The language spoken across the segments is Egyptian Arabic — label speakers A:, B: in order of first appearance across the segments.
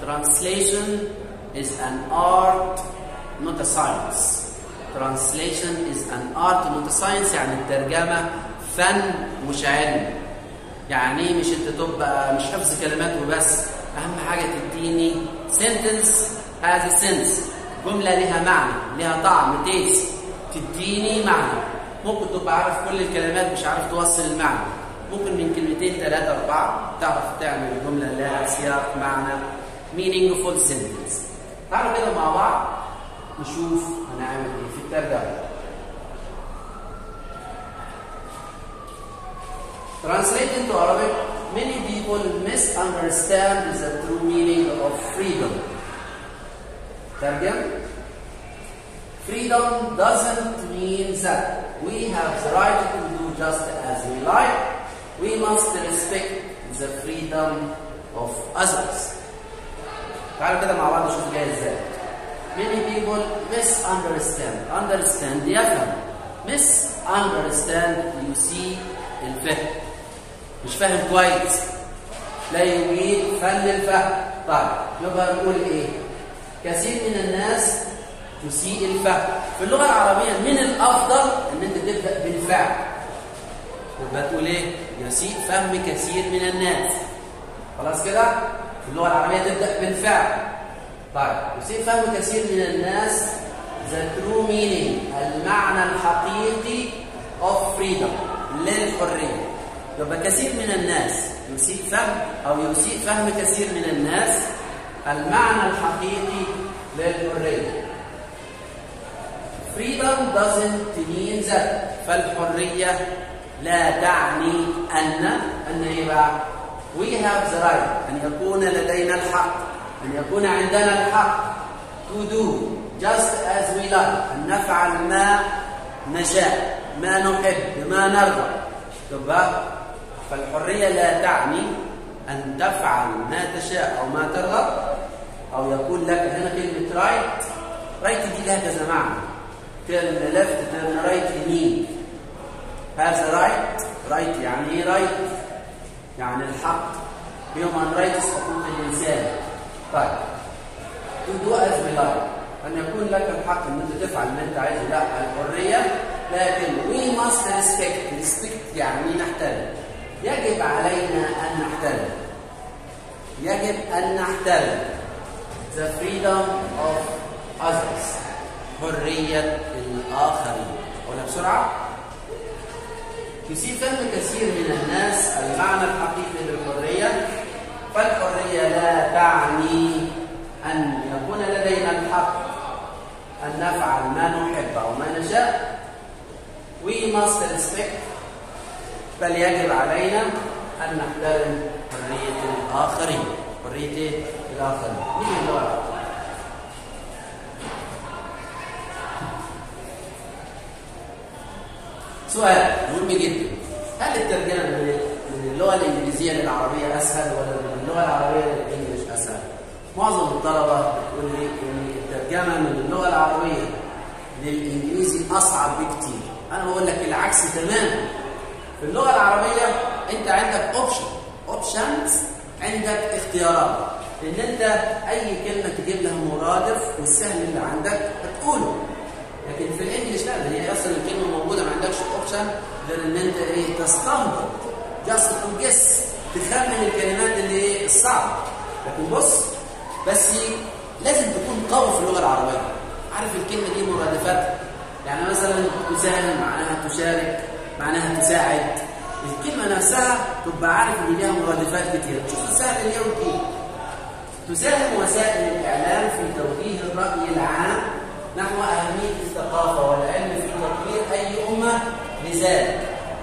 A: translation is an art not a science translation is an art not a science يعني الترجمة فن مش علم يعني ايه مش انت تبقى مش حفظ كلمات وبس اهم حاجة تديني sentence has a sense جملة لها معنى لها طعم تيست تديني معنى ممكن تبقى عارف كل الكلمات مش عارف توصل المعنى ممكن من كلمتين ثلاثة أربعة تعرف تعمل جملة لها سياق معنى meaningful sentence تعالوا كده مع بعض نشوف هنعمل ايه في الترجمة Translate into Arabic, many people misunderstand the true meaning of freedom. ترجم Freedom doesn't mean that we have the right to do just as we like. We must respect the freedom of others. تعالوا كده مع بعض نشوف جاي ازاي. Many people misunderstand. Understand يفهم. Misunderstand يسيء الفهم. مش فاهم كويس. لا يريد فن الفهم. طيب يبقى نقول ايه؟ كثير من الناس تسيء الفهم في اللغة العربية من الأفضل أن أنت تبدأ بالفعل يبقى تقول إيه؟ يسيء فهم كثير من الناس خلاص كده؟ في اللغة العربية تبدأ بالفعل طيب يسيء فهم كثير من الناس the true meaning المعنى الحقيقي of freedom للحرية يبقى كثير من الناس يسيء فهم أو يسيء فهم كثير من الناس المعنى الحقيقي للحرية freedom doesn't mean that فالحرية لا تعني أن أن إيه بقى we have the right أن يكون لدينا الحق أن يكون عندنا الحق to do just as we like أن نفعل ما نشاء ما نحب ما نرضى تبقى فالحرية لا تعني أن تفعل ما تشاء أو ما ترغب أو يكون لك هنا كلمة رايت رايت دي لها كذا معنى كلمة لفت كلمة رايت يمين هذا رايت رايت يعني ايه رايت؟ يعني الحق human rights حقوق الإنسان طيب to do as we like أن يكون لك الحق أن أنت تفعل ما أنت عايزه لا الحرية لكن we must respect respect يعني نحترم يجب علينا أن نحترم يجب أن نحترم the freedom of others حرية الآخرين أقولها بسرعة يسيء فهم كثير من الناس المعنى الحقيقي للحرية فالحرية لا تعني أن يكون لدينا الحق أن نفعل ما نحب أو ما نشاء we must respect بل يجب علينا أن نحترم حرية الآخرين حرية الآخرين مين اللغة العربية؟ سؤال مهم جدا هل الترجمة من اللغة الإنجليزية للعربية أسهل ولا من اللغة العربية للإنجليش أسهل؟ معظم الطلبة بتقول لي إن الترجمة من اللغة العربية للإنجليزي أصعب بكتير أنا بقول لك العكس تماما في اللغة العربية أنت عندك أوبشن أوبشنز عندك اختيارات إن أنت أي كلمة تجيب لها مرادف والسهل اللي عندك هتقوله لكن في الانجليش لا هي اصلا الكلمه موجوده ما عندكش اوبشن غير ان انت ايه تستنبط جاست تو جس تخمن الكلمات اللي ايه الصعبه لكن بص بس لازم تكون قوي في اللغه العربيه عارف الكلمه دي مرادفاتها يعني مثلا تساهم معناها تشارك معناها تساعد الكلمه نفسها تبقى عارف ان ليها مرادفات كتير شوف السهل اليوم دي تساهم وسائل الاعلام في توجيه الراي العام نحو أهمية الثقافة والعلم في تطوير أي أمة لذلك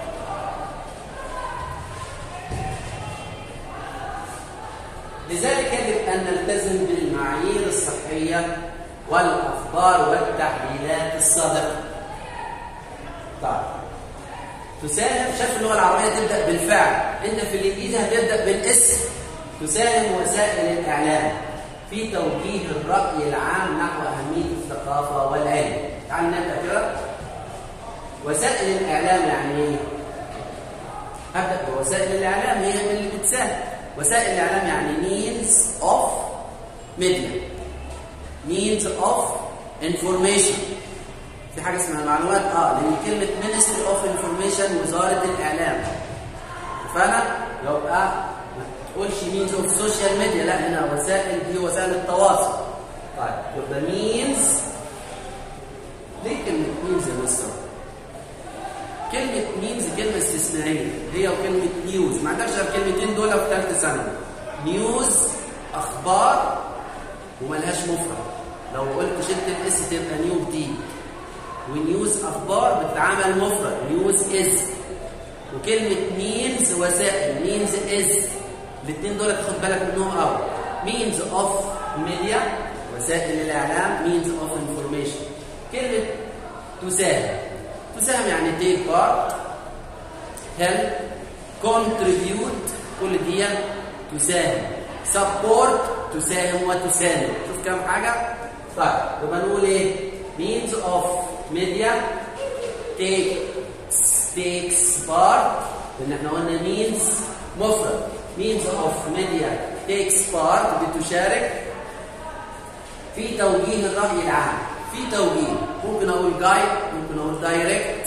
A: لذلك يجب أن نلتزم بالمعايير الصحية والأخبار والتحليلات الصادقة طيب تساهم شاف اللغة العربية تبدأ بالفعل أنت في الإنجليزي هتبدأ بالاسم تساهم وسائل الإعلام في توجيه الرأي العام نحو أهمية الثقافة والعلم تعال نبدأ كده وسائل الإعلام يعني إيه؟ هبدأ بوسائل الإعلام هي اللي بتساهم وسائل الإعلام يعني means of media means of information في حاجه اسمها معلومات اه لان كلمه ministry of information وزاره الاعلام فانا يبقى ما تقولش means of social media لا هنا وسائل دي وسائل التواصل طيب يبقى means ليه كلمه means يا مستر كلمة مينز كلمة استثنائية هي وكلمة نيوز ما عندكش غير الكلمتين دول في ثالثة ثانوي نيوز أخبار وملهاش مفرد لو قلت شلت الاس تبقى نيو جديد ونيوز أخبار بتتعامل مفرد نيوز إز وكلمة مينز وسائل مينز إز الاثنين دول تاخد بالك منهم قوي مينز أوف ميديا وسائل الإعلام مينز أوف انفورميشن كلمة تساهم تساهم يعني take part help contribute كل دي تساهم support تساهم وتساند شوف كام حاجة طيب يبقى نقول ايه means of media takes takes part لان احنا قلنا means مفرد means of media takes part بتشارك في توجيه الرأي العام في توجيه ممكن اقول جايد ممكن اقول دايركت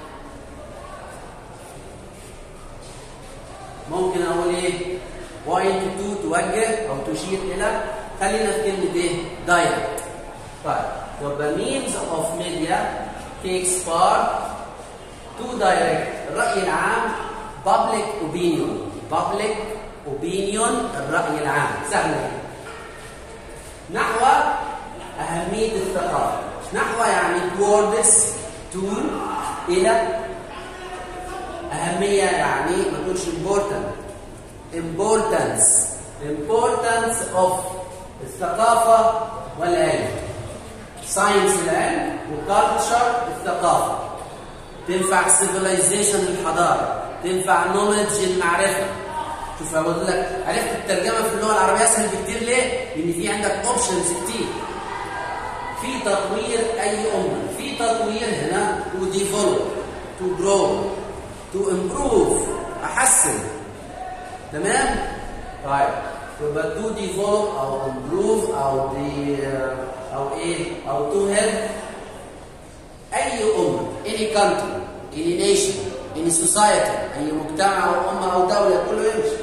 A: ممكن اقول ايه بوينت تو توجه او تشير الى خلينا في كلمه ايه دايركت طيب يبقى means of media takes part to direct الرأي العام public opinion public opinion الرأي العام سهلة نحو أهمية الثقافة نحو يعني towards to إلى أهمية يعني ما تقولش important importance importance of الثقافة والعلم ساينس العلم وكالتشر الثقافة تنفع civilization الحضارة تنفع knowledge المعرفة شوف بقول لك عرفت الترجمة في اللغة العربية أسهل بكتير ليه؟ لأن في عندك اوبشنز كتير في تطوير أي أمة في تطوير هنا to develop to grow to improve أحسن تمام؟ طيب يبقى to develop أو improve أو دي أو إيه؟ أو to help أي أمة any country any nation any society أي مجتمع أو أمة أو دولة كله يمشي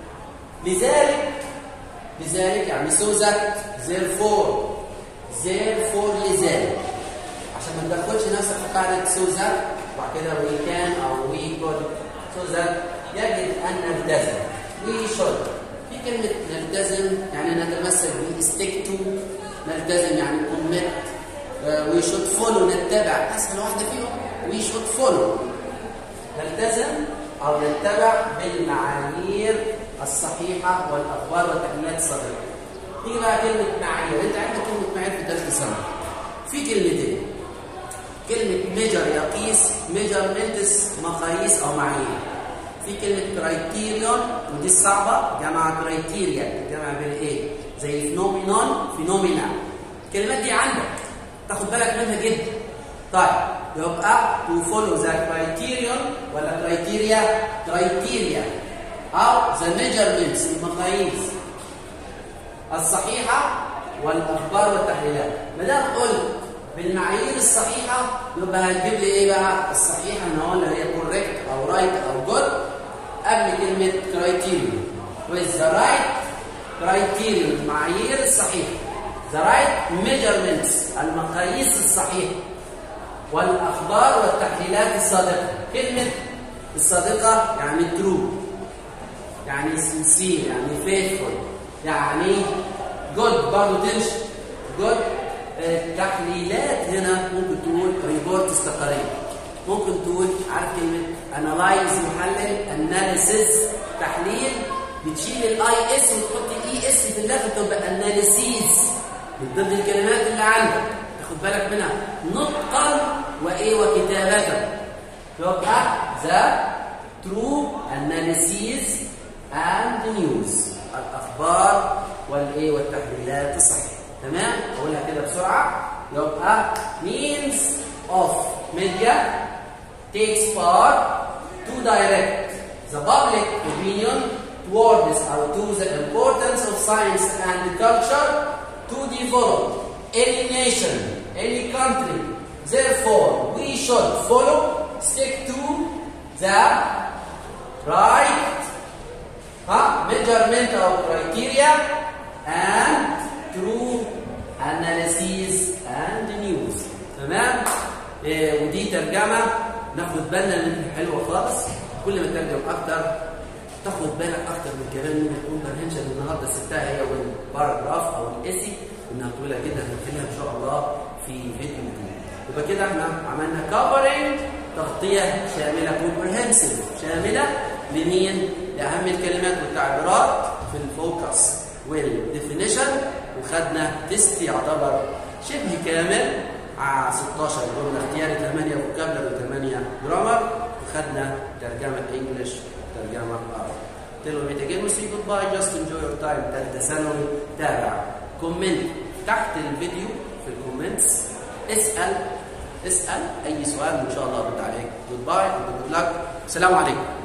A: لذلك لذلك يعني so that therefore therefore لذلك عشان ما تدخلش نفسك في قاعدة so that وبعد كده we can أو we could so that يجب أن نلتزم we should في كلمة نلتزم يعني نتمسك به stick to نلتزم يعني commit uh, we should follow نتبع أسهل واحدة فيهم we should follow نلتزم أو نتبع بالمعايير الصحيحة والأخبار والتحليلات الصادقة تيجي بقى كلمة معايير أنت عندك كلمة معايير في ثالثة سنة في كلمتين كلمة ميجر يقيس ميجرمنتس مقاييس أو معايير في كلمة كرايتيريون ودي الصعبة جمع كرايتيريا جمع بين إيه؟ زي فينومينون فينومينا الكلمات دي عندك تاخد بالك منها جدا طيب يبقى to follow the criterion ولا criteria criteria أو the measurements المقاييس الصحيحة والأخبار والتحليلات ما دام قلت بالمعايير الصحيحة يبقى هتجيب لي إيه بقى الصحيحة إن هو اللي هي correct أو right أو good قبل كلمة criterion with the right criterion المعايير الصحيحة the right measurements المقاييس الصحيحة والأخبار والتحليلات الصادقة كلمة الصادقة يعني true يعني sincere يعني faithful يعني good برضه تمشي good التحليلات هنا ممكن تقول ريبورت استقرارية ممكن تقول عارف كلمة analyze يحلل analysis تحليل بتشيل الاي اس وتحط الاي اس في الاخر تبقى analysis من ضمن الكلمات اللي عندك تاخد بالك منها نطقا وايه وكتابه يبقى ذا true analysis and news الاخبار والايه والتحليلات الصحيحه تمام اقولها كده بسرعه يبقى means of media takes part to direct the public opinion to towards or to the importance of science and culture to develop any nation, any country. Therefore, we should follow, stick to the right huh, measurement of criteria and true analysis and news. تمام؟ إيه ودي ترجمة ناخد بالنا منها حلوة خالص كل ما ترجم أكتر تاخد بالك أكتر من كلام من الكومبرهنشن النهارده سبتها هي والباراجراف أو الإيسي إنها طويلة جدا هنخليها إن شاء الله في فيديو جديد. يبقى كده احنا عملنا كفرنج تغطية شاملة كومبرهنسيف شاملة لمين؟ لأهم الكلمات والتعبيرات في الفوكس والديفينيشن وخدنا تيست يعتبر شبه كامل على 16 جملة اختياري 8 فوكابلر و8 جرامر وخدنا ترجمة انجلش ترجمة عربي. Till we meet again we say goodbye just enjoy your time تالتة ثانوي تابع كومنت تحت الفيديو في الكومنتس اسأل اسأل أي سؤال وإن شاء الله أرد عليك جود باي جود لك السلام عليكم